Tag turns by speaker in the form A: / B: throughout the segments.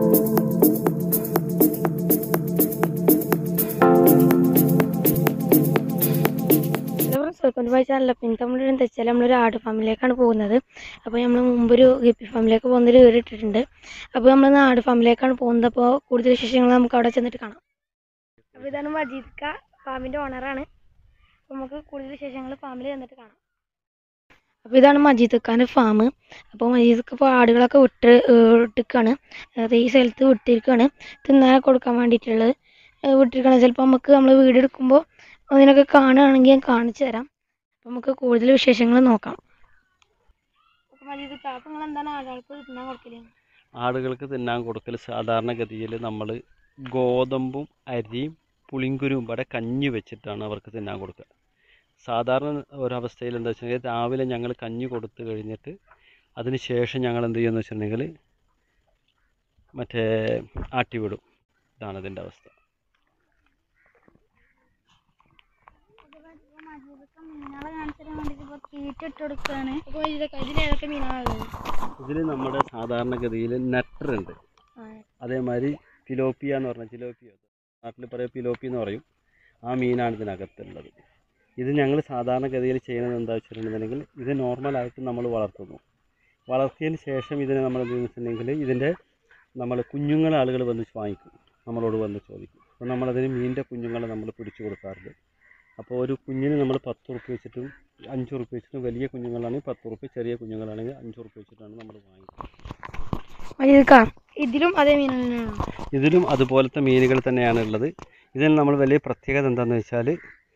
A: Welcome to my channel അപ്പം ഇന്നത്തെ നമ്മൾ എന്താ വെച്ചാൽ നമ്മളൊരു ആട് ഫാമിലേക്കാണ് പോകുന്നത് അപ്പോൾ നമ്മൾ മുമ്പൊരു ഗപ്പി ഫാമിലേക്ക് പോകുന്നൊരു വീട് ഇട്ടിട്ടുണ്ട് അപ്പോൾ നമ്മൾ ആട് ഫാമിലേക്കാണ് പോകുന്നത് അപ്പോൾ കൂടുതൽ വിശേഷങ്ങൾ നമുക്ക് അവിടെ ചെന്നിട്ട് കാണാം അപ്പോൾ ഇതാണ് മജീദ് ക ഫാമിൻ്റെ ഓണറാണ് അപ്പോൾ നമുക്ക് കൂടുതൽ വിശേഷങ്ങൾ ഫാമിൽ ചെന്നിട്ട് കാണാം അപ്പോൾ ഇതാണ് മജീദ് ഖാൻ്റെ ഫാം അപ്പോൾ മജീദ് ഇപ്പോൾ ആടുകളൊക്കെ വിട്ട് ഇട്ടിക്കാണ് അതായത് ഈ സ്ഥലത്ത് വിട്ടിരിക്കുകയാണ് തിന്നാൻ കൊടുക്കാൻ വേണ്ടിയിട്ടുള്ളത് ഏഹ് വിട്ടിരിക്കുകയാണ് ചിലപ്പോൾ നമുക്ക് നമ്മൾ വീട് എടുക്കുമ്പോൾ അതിനൊക്കെ കാണുകയാണെങ്കിൽ ഞാൻ കാണിച്ചു തരാം അപ്പം നമുക്ക് കൂടുതൽ വിശേഷങ്ങൾ നോക്കാം മജീദ് ഖാ അപ്പോൾ നിങ്ങൾ എന്താണ് ആടുകൾക്ക് തിന്നാൻ കൊടുക്കല്
B: ആടുകൾക്ക് തിന്നാൻ കൊടുക്കൽ സാധാരണഗതിയിൽ നമ്മൾ ഗോതമ്പും അരിയും പുളിങ്കുരുവും ഇവിടെ കഞ്ഞി വെച്ചിട്ടാണ് അവർക്ക് തിന്നാൻ കൊടുക്കുക സാധാരണ ഒരവസ്ഥയിൽ എന്താ വെച്ചിട്ടുണ്ടെങ്കിൽ രാവിലെ ഞങ്ങൾ കഞ്ഞി കൊടുത്തു കഴിഞ്ഞിട്ട് അതിന് ശേഷം ഞങ്ങൾ എന്ത് ചെയ്യുമെന്ന് വെച്ചിട്ടുണ്ടെങ്കിൽ മറ്റേ ആട്ടി വിടും ഇതാണ് ഇതിൻ്റെ അവസ്ഥ
A: മീനുകളെ കാണിച്ചു തരാൻ വേണ്ടിയിട്ട് ഇപ്പോൾ തീറ്റ ഇട്ട് കൊടുക്കുകയാണ് അപ്പോൾ മജീദ് ഇതിൽ ഏതൊക്കെ മീനാണുള്ളത്
B: ഇതിൽ നമ്മുടെ സാധാരണഗതിയിൽ നെറ്ററുണ്ട് അതേമാതിരി ഫിലോപ്പിയ എന്ന് പറഞ്ഞാൽ ഫിലോപ്പിയ നാട്ടിൽ പറയുക ഫിലോപ്പി എന്ന് പറയും ആ മീനാണ് ഇതിനകത്തുള്ളത് ഇത് ഞങ്ങൾ സാധാരണഗതിയിൽ ചെയ്യുന്നത് എന്താ വെച്ചിട്ടുണ്ടെന്നുണ്ടെങ്കിൽ ഇത് നോർമലായിട്ട് നമ്മൾ വളർത്തുന്നു വളർത്തിയതിന് ശേഷം ഇതിനെ നമ്മൾ എന്ത് വെച്ചിട്ടുണ്ടെങ്കിൽ ഇതിൻ്റെ നമ്മൾ കുഞ്ഞുങ്ങളെ ആളുകൾ വന്ന് വാങ്ങിക്കും നമ്മളോട് വന്ന് ചോദിക്കും അപ്പോൾ നമ്മളതിന് മീനിൻ്റെ കുഞ്ഞുങ്ങളെ നമ്മൾ പിടിച്ചു കൊടുക്കാറുണ്ട് അപ്പോൾ ഒരു കുഞ്ഞിന് നമ്മൾ പത്ത് ഉറുപ്പ്യ വെച്ചിട്ടും അഞ്ച് ഉറുപ്പ്യ വെച്ചിട്ടും വലിയ കുഞ്ഞുങ്ങളാണെങ്കിൽ പത്ത് ഉറുപ്പ്യ ചെറിയ കുഞ്ഞുങ്ങളാണെങ്കിൽ അഞ്ച് ഉറുപ്പ്യ വെച്ചിട്ടാണ് നമ്മൾ വാങ്ങിക്കുന്നത്
A: മജീദ് ഖാ ഇതിലും അതേ മീൻ തന്നെയാണോ
B: ഇതിലും അതുപോലത്തെ മീനുകൾ തന്നെയാണ് ഉള്ളത് ഇതിൽ നമ്മൾ വലിയ പ്രത്യേകത എന്താണെന്ന് വെച്ചാൽ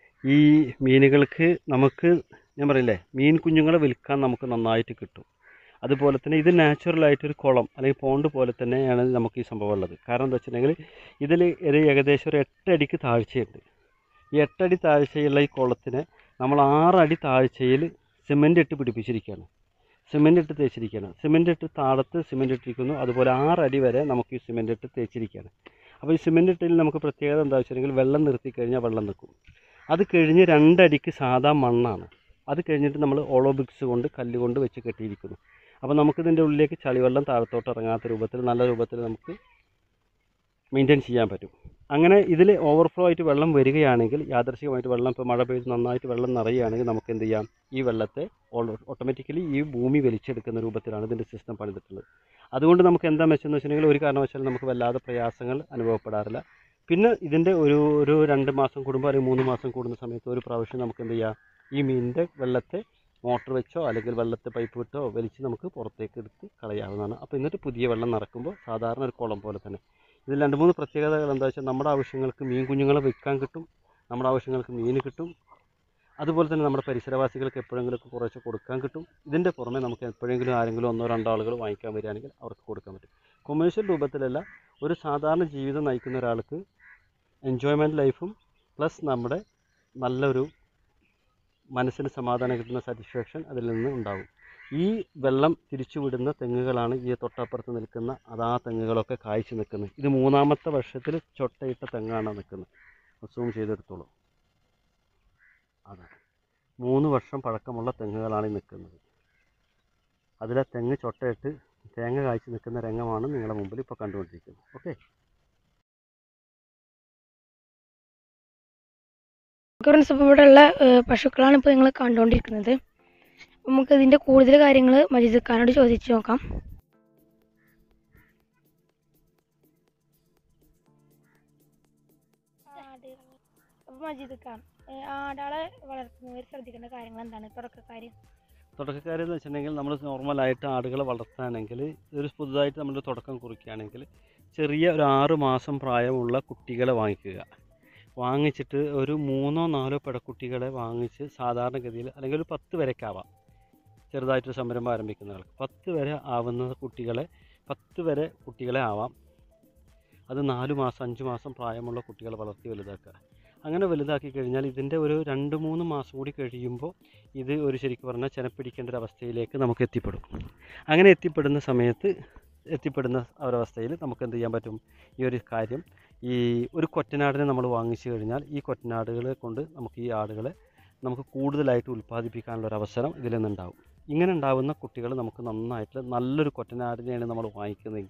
B: ഈ മീനുകൾക്ക് നമുക്ക് ഞാൻ പറയില്ലേ മീൻ കുഞ്ഞുങ്ങളെ വിൽക്കാൻ നമുക്ക് നന്നായിട്ട് കിട്ടും അതുപോലെ തന്നെ ഇത് നാച്ചുറലായിട്ടൊരു കുളം അല്ലെങ്കിൽ പോണ്ട് പോലെ തന്നെയാണ് നമുക്ക് ഈ സംഭവം ഉള്ളത് കാരണം എന്താ വെച്ചിട്ടുണ്ടെങ്കിൽ ഇതിൽ ഒരു ഏകദേശം ഒരു എട്ടടിക്ക് താഴ്ചയുണ്ട് ഈ എട്ടടി താഴ്ചയുള്ള ഈ കുളത്തിനെ നമ്മൾ ആറടി താഴ്ചയിൽ സിമൻ്റ് ഇട്ട് പിടിപ്പിച്ചിരിക്കുകയാണ് സിമൻ്റ് ഇട്ട് തേച്ചിരിക്കുകയാണ് സിമൻ്റ് ഇട്ട് താഴത്ത് സിമൻ്റ് ഇട്ടിരിക്കുന്നു അതുപോലെ ആറടി വരെ നമുക്ക് ഈ സിമൻ്റ് ഇട്ട് തേച്ചിരിക്കുകയാണ് അപ്പോൾ ഈ സിമൻ്റ് ഇട്ടിൽ നമുക്ക് പ്രത്യേകത എന്താ വെച്ചിട്ടുണ്ടെങ്കിൽ വെള്ളം നിർത്തി കഴിഞ്ഞാൽ വെള്ളം നിൽക്കും അത് കഴിഞ്ഞ് രണ്ടടിക്ക് സാധാ മണ്ണാണ് അത് കഴിഞ്ഞിട്ട് നമ്മൾ ഓളോബിക്സ് കൊണ്ട് കല്ല് കൊണ്ട് വെച്ച് കെട്ടിയിരിക്കുന്നു അപ്പോൾ നമുക്കിതിൻ്റെ ഉള്ളിലേക്ക് ചളിവെള്ളം താഴത്തോട്ട് ഇറങ്ങാത്ത രൂപത്തിൽ നല്ല രൂപത്തിൽ നമുക്ക് മെയിൻറ്റെയിൻ ചെയ്യാൻ പറ്റും അങ്ങനെ ഇതിൽ ഓവർഫ്ലോ ആയിട്ട് വെള്ളം വരികയാണെങ്കിൽ യാദർശികമായിട്ട് വെള്ളം ഇപ്പോൾ മഴ പെയ്ത് നന്നായിട്ട് വെള്ളം നിറയുകയാണെങ്കിൽ നമുക്ക് എന്ത് ചെയ്യാം ഈ വെള്ളത്തെ ഓട്ടോമാറ്റിക്കലി ഈ ഭൂമി വലിച്ചെടുക്കുന്ന രൂപത്തിലാണ് ഇതിൻ്റെ സിസ്റ്റം പണിതിട്ടുള്ളത് അതുകൊണ്ട് നമുക്ക് എന്താ മെച്ചെന്ന് വെച്ചിട്ടുണ്ടെങ്കിൽ ഒരു കാരണവശാലും നമുക്ക് വല്ലാതെ പ്രയാസങ്ങൾ അനുഭവപ്പെടാറില്ല പിന്നെ ഇതിൻ്റെ ഒരു ഒരു രണ്ട് മാസം കൂടുമ്പോൾ അല്ലെങ്കിൽ മൂന്ന് മാസം കൂടുന്ന സമയത്ത് ഒരു പ്രാവശ്യം നമുക്ക് എന്ത് ചെയ്യാം ഈ മീനിൻ്റെ വെള്ളത്തെ മോട്ടർ വെച്ചോ അല്ലെങ്കിൽ വെള്ളത്തെ പൈപ്പ് വിട്ടോ വലിച്ച് നമുക്ക് പുറത്തേക്ക് എടുത്ത് കളയാവുന്നതാണ് അപ്പോൾ എന്നിട്ട് പുതിയ വെള്ളം നിറക്കുമ്പോൾ സാധാരണ ഒരു കുളം പോലെ തന്നെ ഇതിൽ രണ്ട് മൂന്ന് പ്രത്യേകതകൾ എന്താ വെച്ചാൽ നമ്മുടെ ആവശ്യങ്ങൾക്ക് മീൻ കുഞ്ഞുങ്ങളെ വിൽക്കാൻ കിട്ടും നമ്മുടെ ആവശ്യങ്ങൾക്ക് മീൻ കിട്ടും അതുപോലെ തന്നെ നമ്മുടെ പരിസരവാസികൾക്ക് എപ്പോഴെങ്കിലും കുറേശ്ശെ കൊടുക്കാൻ കിട്ടും ഇതിൻ്റെ പുറമെ നമുക്ക് എപ്പോഴെങ്കിലും ആരെങ്കിലും ഒന്നോ രണ്ടോ ആളുകൾ വാങ്ങിക്കാൻ വരികയാണെങ്കിൽ അവർക്ക് കൊടുക്കാൻ പറ്റും കൊമേഴ്ഷ്യൽ രൂപത്തിലല്ല ഒരു സാധാരണ ജീവിതം നയിക്കുന്ന ഒരാൾക്ക് എൻജോയ്മെൻറ്റ് ലൈഫും പ്ലസ് നമ്മുടെ നല്ലൊരു മനസ്സിന് സമാധാനം കിട്ടുന്ന സാറ്റിസ്ഫാക്ഷൻ അതിൽ നിന്ന് ഉണ്ടാവും ഈ വെള്ളം തിരിച്ചുവിടുന്ന തെങ്ങുകളാണ് ഈ തൊട്ടപ്പുറത്ത് നിൽക്കുന്ന അതാ തെങ്ങുകളൊക്കെ കായ്ച്ചു നിൽക്കുന്നത് ഇത് മൂന്നാമത്തെ വർഷത്തിൽ ചൊട്ടയിട്ട തെങ്ങാണ് നിൽക്കുന്നത് സൂം ചെയ്തെടുത്തോളൂ അതാണ് മൂന്ന് വർഷം പഴക്കമുള്ള തെങ്ങുകളാണ് ഈ നിൽക്കുന്നത് അതിലെ തെങ്ങ് ചൊട്ടയിട്ട് തേങ്ങ കായ്ച്ചു നിൽക്കുന്ന രംഗമാണ് നിങ്ങളുടെ മുമ്പിൽ ഇപ്പോൾ കണ്ടുകൊണ്ടിരിക്കുന്നത് ഓക്കെ
A: ഫ്രണ്ട്സ് ഇപ്പോൾ ഇവിടെ ഉള്ള ഏഹ്, പശുക്കളാണ് ഇപ്പോൾ നിങ്ങൾ കണ്ടുകൊണ്ടിരിക്കുന്നത് അപ്പോൾ നമുക്ക് ഇതിൻ്റെ കൂടുതൽ കാര്യങ്ങൾ മജീദ് ഖാനോട് ചോദിച്ചു നോക്കാം അപ്പോൾ മജീദ് ഖാൻ ആടാളെ വളർത്തുന്നവർ ശ്രദ്ധിക്കേണ്ട കാര്യങ്ങൾ എന്താണ് തുടക്കക്കാർ
B: തുടക്കക്കാരെന്ന് വെച്ചിട്ടുണ്ടെങ്കിൽ നമ്മൾ നോർമലായിട്ട് ആടുകളെ വളർത്താണെങ്കിൽ ഒരു പുതുതായിട്ട് നമ്മൾ തുടക്കം കുറിക്കുകയാണെങ്കിൽ ചെറിയ ഒരു ആറ് മാസം പ്രായമുള്ള കുട്ടികളെ വാങ്ങിക്കുക വാങ്ങിച്ചിട്ട് ഒരു മൂന്നോ നാലോ പിടക്കുട്ടികളെ വാങ്ങിച്ച് സാധാരണഗതിയിൽ അല്ലെങ്കിൽ ഒരു പത്ത് വരെക്കാവാം ചെറുതായിട്ടൊരു സംരംഭം ആരംഭിക്കുന്നവർക്ക് പത്ത് വരെ ആവുന്ന കുട്ടികളെ പത്ത് വരെ കുട്ടികളെ ആവാം അത് നാല് മാസം അഞ്ച് മാസം പ്രായമുള്ള കുട്ടികളെ വളർത്തി വലുതാക്കുക അങ്ങനെ വലുതാക്കി കഴിഞ്ഞാൽ ഇതിൻ്റെ ഒരു രണ്ട് മൂന്ന് മാസം കൂടി കഴിയുമ്പോൾ ഇത് ഒരു ശരിക്കും പറഞ്ഞാൽ ചെനപ്പിടിക്കേണ്ട ഒരു അവസ്ഥയിലേക്ക് നമുക്ക് എത്തിപ്പെടും അങ്ങനെ എത്തിപ്പെടുന്ന സമയത്ത് എത്തിപ്പെടുന്ന ഒരവസ്ഥയിൽ നമുക്ക് എന്ത് ചെയ്യാൻ പറ്റും ഈ ഒരു കാര്യം ഈ ഒരു കൊറ്റനാടിനെ നമ്മൾ വാങ്ങിച്ചു കഴിഞ്ഞാൽ ഈ കൊറ്റനാടുകളെ കൊണ്ട് നമുക്ക് ഈ ആടുകളെ നമുക്ക് കൂടുതലായിട്ട് ഉൽപ്പാദിപ്പിക്കാനുള്ള ഒരു അവസരം ഇതിൽ നിന്നുണ്ടാവും ഇങ്ങനെ ഉണ്ടാവുന്ന കുട്ടികൾ നമുക്ക് നന്നായിട്ട് നല്ലൊരു കൊറ്റനാടിനെയാണ് നമ്മൾ വാങ്ങിക്കുന്നതെങ്കിൽ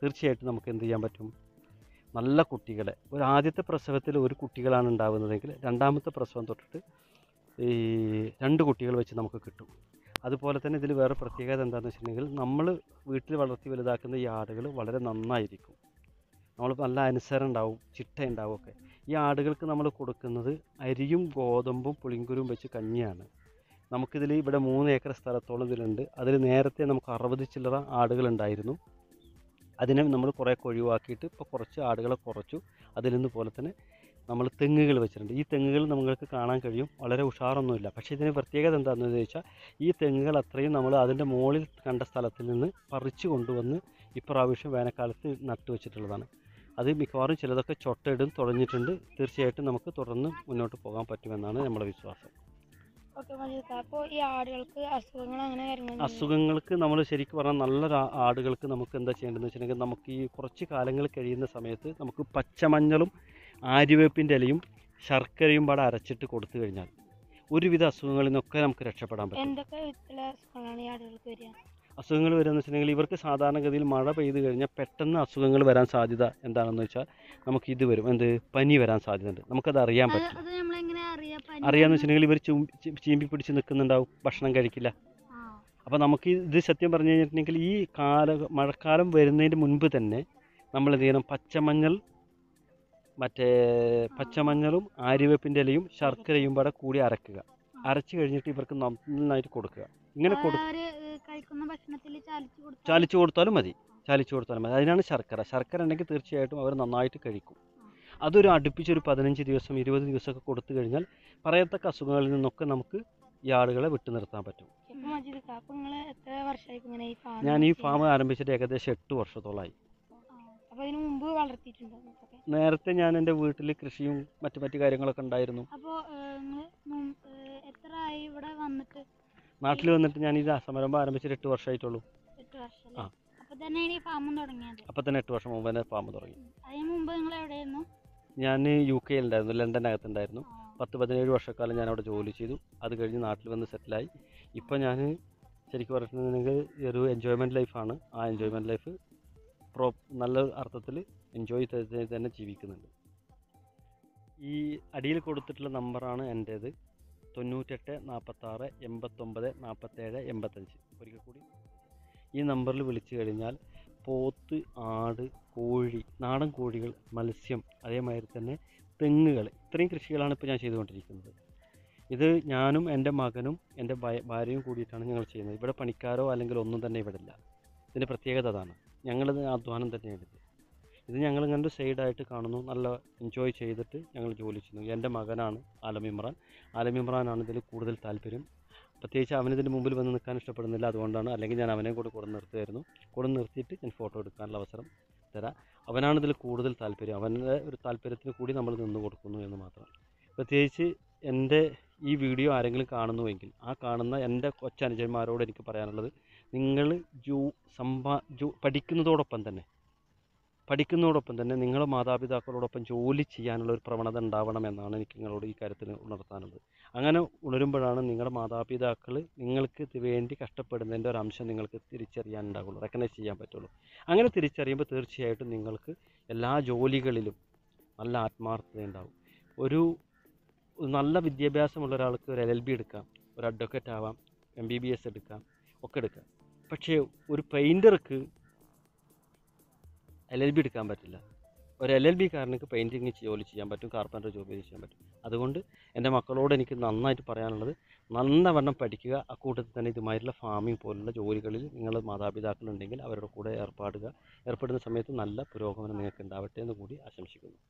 B: തീർച്ചയായിട്ടും നമുക്ക് എന്ത് ചെയ്യാൻ പറ്റും നല്ല കുട്ടികളെ ഒരു ആദ്യത്തെ പ്രസവത്തിൽ ഒരു കുട്ടികളാണ് ഉണ്ടാകുന്നതെങ്കിൽ രണ്ടാമത്തെ പ്രസവം തൊട്ടിട്ട് ഈ രണ്ട് കുട്ടികൾ വെച്ച് നമുക്ക് കിട്ടും അതുപോലെ തന്നെ ഇതിൽ വേറെ പ്രത്യേകത എന്താണെന്ന് വെച്ചിട്ടുണ്ടെങ്കിൽ നമ്മൾ വീട്ടിൽ വളർത്തി വലുതാക്കുന്ന ഈ ആടുകൾ വളരെ നന്നായിരിക്കും നമ്മൾ നല്ല അനുസരണം ഉണ്ടാവും ചിട്ട ഉണ്ടാവും ഒക്കെ ഈ ആടുകൾക്ക് നമ്മൾ കൊടുക്കുന്നത് അരിയും ഗോതമ്പും പുളിങ്കുരും വെച്ച് കഞ്ഞിയാണ് നമുക്കിതിൽ ഇവിടെ മൂന്ന് ഏക്കർ സ്ഥലത്തോളം ഇതിലുണ്ട് അതിൽ നേരത്തെ നമുക്ക് അറുപത് ചില്ലറ ആടുകളുണ്ടായിരുന്നു അതിനെ നമ്മൾ കുറേയൊക്കെ ഒഴിവാക്കിയിട്ട് ഇപ്പോൾ കുറച്ച് ആടുകളെ കുറച്ചു അതിൽ നിന്ന് പോലെ തന്നെ നമ്മൾ തെങ്ങുകൾ വെച്ചിട്ടുണ്ട് ഈ തെങ്ങുകൾ നമുക്ക് കാണാൻ കഴിയും വളരെ ഉഷാറൊന്നുമില്ല പക്ഷേ ഇതിന് പ്രത്യേകത എന്താണെന്ന് ചോദിച്ചാൽ ഈ തെങ്ങുകൾ അത്രയും നമ്മൾ അതിൻ്റെ മുകളിൽ കണ്ട സ്ഥലത്തിൽ നിന്ന് പറിച്ചു കൊണ്ടുവന്ന് ഇപ്രാവശ്യം വേനൽക്കാലത്ത് നട്ടു വെച്ചിട്ടുള്ളതാണ് അത് മിക്കവാറും ചിലതൊക്കെ ചൊട്ടയിടും തുഴഞ്ഞിട്ടുണ്ട് തീർച്ചയായിട്ടും നമുക്ക് തുടർന്ന് മുന്നോട്ട് പോകാൻ പറ്റുമെന്നാണ് നമ്മുടെ വിശ്വാസം
A: ഓക്കെ മജീദ് അപ്പോൾ ഈ ആടുകൾക്ക് അസുഖങ്ങൾ അങ്ങനെ കാര്യങ്ങൾ
B: അസുഖങ്ങൾക്ക് നമ്മൾ ശരിക്കും പറഞ്ഞാൽ നല്ലൊരു ആ- ആടുകൾക്ക് നമുക്ക് എന്താ ചെയ്യേണ്ടതെന്ന് വെച്ചിട്ടുണ്ടെങ്കിൽ നമുക്ക് ഈ കുറച്ച് കാലങ്ങൾ കഴിയുന്ന സമയത്ത് നമുക്ക് പച്ചമഞ്ഞളും ആര്യവേപ്പിൻ്റെ ഇലയും ശർക്കരയും പാടെ അരച്ചിട്ട് കൊടുത്തു കഴിഞ്ഞാൽ ഒരുവിധ അസുഖങ്ങളിൽ നിന്നൊക്കെ നമുക്ക് രക്ഷപ്പെടാൻ പറ്റും
A: എന്തൊക്കെ വിധത്തിലുള്ള അസുഖങ്ങളാണ് ഈ ആടുകൾക്ക് വരിക
B: അസുഖങ്ങൾ വരുന്നത് വെച്ചിട്ടുണ്ടെങ്കിൽ ഇവർക്ക് സാധാരണഗതിയിൽ മഴ പെയ്ത് കഴിഞ്ഞാൽ പെട്ടെന്ന് അസുഖങ്ങൾ വരാൻ സാധ്യത എന്താണെന്ന് വെച്ചാൽ നമുക്ക് ഇത് വരും എന്ത് പനി വരാൻ സാധ്യതയുണ്ട് നമുക്കത് അറിയാൻ പറ്റും
A: അത് നമ്മൾ എങ്ങനെ അറിയാം
B: അറിയാന്ന് വെച്ചിട്ടുണ്ടെങ്കിൽ ഇവർ ചീമ്പി പിടിച്ച് നിൽക്കുന്നുണ്ടാവും ഭക്ഷണം കഴിക്കില്ല അപ്പോൾ നമുക്ക് ഇത് സത്യം പറഞ്ഞു കഴിഞ്ഞിട്ടുണ്ടെങ്കിൽ ഈ കാല മഴക്കാലം വരുന്നതിന് മുൻപ് തന്നെ നമ്മൾ എന്ത് ചെയ്യണം പച്ചമഞ്ഞൾ മറ്റേ പച്ചമഞ്ഞളും ആര്യവേപ്പിൻ്റെ ഇലയും ശർക്കരയും കൂടെ കൂടി അരക്കുക അരച്ച് കഴിഞ്ഞിട്ട് ഇവർക്ക് നന്നായിട്ട് കൊടുക്കുക ഇങ്ങനെ കൊടു
A: കഴിക്കുന്ന ഭക്ഷണത്തിൽ ചാലിച്ച് കൊടുത്താൽ
B: ചാലിച്ചു കൊടുത്താലും മതി ചാലിച്ചു കൊടുത്താലും മതി അതിനാണ് ശർക്കര ശർക്കര ഉണ്ടെങ്കിൽ തീർച്ചയായിട്ടും അവർ നന്നായിട്ട് കഴിക്കും അതൊരു അടുപ്പിച്ചൊരു പതിനഞ്ച് ദിവസം ഇരുപത് ദിവസമൊക്കെ കൊടുത്തു കഴിഞ്ഞാൽ പറയത്തക്ക അസുഖങ്ങളിൽ നിന്നൊക്കെ നമുക്ക് ഈ ആളുകളെ വിട്ടു നിർത്താൻ പറ്റും
A: ഇപ്പൊ മജീദ് അപ്പൊ നിങ്ങൾ എത്ര വർഷമായി ഇപ്പൊ ഇങ്ങനെ ഈ ഫാം
B: ഞാൻ ഈ ഫാം ആരംഭിച്ചിട്ട് ഏകദേശം എട്ട് വർഷത്തോളമായി
A: അപ്പൊ ഇതിനു മുമ്പ് വളർത്തിയിട്ടുണ്ടോ ഇതൊക്കെ
B: നേരത്തെ ഞാൻ എൻ്റെ വീട്ടിൽ കൃഷിയും മറ്റു മറ്റു കാര്യങ്ങളൊക്കെ ഉണ്ടായിരുന്നു
A: അപ്പോൾ നിങ്ങൾ എത്ര ആയി ഇവിടെ വന്നിട്ട്
B: നാട്ടിൽ വന്നിട്ട് ഞാൻ ഈ സംരംഭം ആരംഭിച്ചിട്ട് എട്ട് വർഷമായിട്ടുള്ളൂ
A: എട്ട് വർഷം
B: ആ.
A: അപ്പൊ തന്നെയാണ് ഈ ഫാമും തുടങ്ങിയത്
B: അപ്പം തന്നെ എട്ട് വർഷം മുമ്പ് തന്നെ ഫാം തുടങ്ങി
A: അതിന് മുമ്പ് നിങ്ങൾ എവിടെയായിരുന്നു
B: ഞാൻ യു കെയിലുണ്ടായിരുന്നു ലണ്ടനകത്തുണ്ടായിരുന്നു പത്ത് പതിനേഴ് വർഷക്കാലം ഞാൻ അവിടെ ജോലി ചെയ്തു അത് കഴിഞ്ഞ് നാട്ടിൽ വന്ന് സെറ്റിലായി ഇപ്പോൾ ഞാൻ ശരിക്കും പറഞ്ഞിട്ടുണ്ടെങ്കിൽ ഒരു എൻജോയ്മെൻറ്റ് ലൈഫാണ് ആ എൻജോയ്മെൻറ്റ് ലൈഫ് പ്രോ നല്ല അർത്ഥത്തിൽ എൻജോയ് ചെയ്ത് തന്നെ ജീവിക്കുന്നുണ്ട് ഈ അടിയിൽ കൊടുത്തിട്ടുള്ള നമ്പറാണ് എൻ്റേത് തൊണ്ണൂറ്റെട്ട് നാൽപ്പത്താറ് എൺപത്തൊമ്പത് നാൽപ്പത്തേഴ് എൺപത്തഞ്ച് ഒരിക്കൽ കൂടി ഈ നമ്പറിൽ വിളിച്ചു കഴിഞ്ഞാൽ പോത്ത് ആട് കോഴി നാടൻ കോഴികൾ മത്സ്യം അതേമാതിരി തന്നെ തെങ്ങുകൾ ഇത്രയും കൃഷികളാണ് ഇപ്പോൾ ഞാൻ ചെയ്തുകൊണ്ടിരിക്കുന്നത് ഇത് ഞാനും എൻ്റെ മകനും എൻ്റെ ഭയ- ഭാര്യയും കൂടിയിട്ടാണ് ഞങ്ങൾ ചെയ്യുന്നത് ഇവിടെ പണിക്കാരോ അല്ലെങ്കിൽ ഒന്നും തന്നെ ഇവിടെ ഇല്ല ഇതിൻ്റെ പ്രത്യേകത അതാണ് ഞങ്ങളിത് അധ്വാനം തന്നെയാണ് ഇത് ഇത് ഞങ്ങൾ ഇങ്ങനെ സൈഡായിട്ട് കാണുന്നു നല്ല എൻജോയ് ചെയ്തിട്ട് ഞങ്ങൾ ജോലി ചെയ്യുന്നു എൻ്റെ മകനാണ് ആലമിമ്രാൻ ആലമിമ്രാനാണ് ഇതിൽ കൂടുതൽ താല്പര്യം പ്രത്യേകിച്ച് അവനിതിൻ്റെ മുമ്പിൽ വന്ന് നിൽക്കാൻ ഇഷ്ടപ്പെടുന്നില്ല അതുകൊണ്ടാണ് അല്ലെങ്കിൽ ഞാൻ അവനെ കൂടെ കൂടെ നിർത്തുമായിരുന്നു കൂടെ നിർത്തിയിട്ട് ഞാൻ ഫോട്ടോ എടുക്കാനുള്ള അവസരം തരാം അവനാണ് ഇതിൽ കൂടുതൽ താല്പര്യം അവൻ്റെ ഒരു താല്പര്യത്തിന് കൂടി നമ്മൾ നിന്ന് കൊടുക്കുന്നു എന്ന് മാത്രം പ്രത്യേകിച്ച് എൻ്റെ ഈ വീഡിയോ ആരെങ്കിലും കാണുന്നുവെങ്കിൽ ആ കാണുന്ന എൻ്റെ കൊച്ചനുജന്മാരോട് എനിക്ക് പറയാനുള്ളത് നിങ്ങൾ ജോ സമ്പാ ജോ പഠിക്കുന്നതോടൊപ്പം തന്നെ പഠിക്കുന്നതോടൊപ്പം തന്നെ നിങ്ങളുടെ മാതാപിതാക്കളോടൊപ്പം ജോലി ചെയ്യാനുള്ള ഒരു പ്രവണത ഉണ്ടാവണമെന്നാണ് എനിക്ക് നിങ്ങളോട് ഈ കാര്യത്തിൽ ഉണർത്താനുള്ളത് അങ്ങനെ ഉണരുമ്പോഴാണ് നിങ്ങളുടെ മാതാപിതാക്കൾ നിങ്ങൾക്ക് ഇത് വേണ്ടി കഷ്ടപ്പെടുന്നതിൻ്റെ ഒരു അംശം നിങ്ങൾക്ക് തിരിച്ചറിയാനുണ്ടാവുള്ളൂ റെക്കഗ്നൈസ് ചെയ്യാൻ പറ്റുള്ളൂ അങ്ങനെ തിരിച്ചറിയുമ്പോൾ തീർച്ചയായിട്ടും നിങ്ങൾക്ക് എല്ലാ ജോലികളിലും നല്ല ആത്മാർത്ഥത ഉണ്ടാവും ഒരു നല്ല വിദ്യാഭ്യാസമുള്ള ഒരാൾക്ക് ഒരു എൽ എൽ ബി എടുക്കാം ഒരു അഡ്വക്കേറ്റ് ആവാം എം ബി ബി എസ് എടുക്കാം ഒക്കെ എടുക്കാം പക്ഷേ ഒരു പെയിൻറ്റർക്ക് എൽ എൽ ബി എടുക്കാൻ പറ്റില്ല ഒരു എൽ എൽ ബി കാരനക്ക് പെയിൻറ്റിങ് ജോലി ചെയ്യാൻ പറ്റും കാർപ്പൻ്റർ ജോലി ചെയ്യാൻ പറ്റും അതുകൊണ്ട് എൻ്റെ മക്കളോട് എനിക്ക് നന്നായിട്ട് പറയാനുള്ളത് നല്ലവണ്ണം പഠിക്കുക അക്കൂട്ടത്തിൽ തന്നെ ഇതുമായിട്ടുള്ള ഫാമിംഗ് പോലുള്ള ജോലികളിൽ നിങ്ങൾ മാതാപിതാക്കളുണ്ടെങ്കിൽ അവരുടെ കൂടെ ഏർപ്പാടുക ഏർപ്പെടുന്ന സമയത്ത് നല്ല പുരോഗമനം നിങ്ങൾക്ക് ഉണ്ടാവട്ടെ എന്ന് കൂടി ആശംസിക്കുന്നു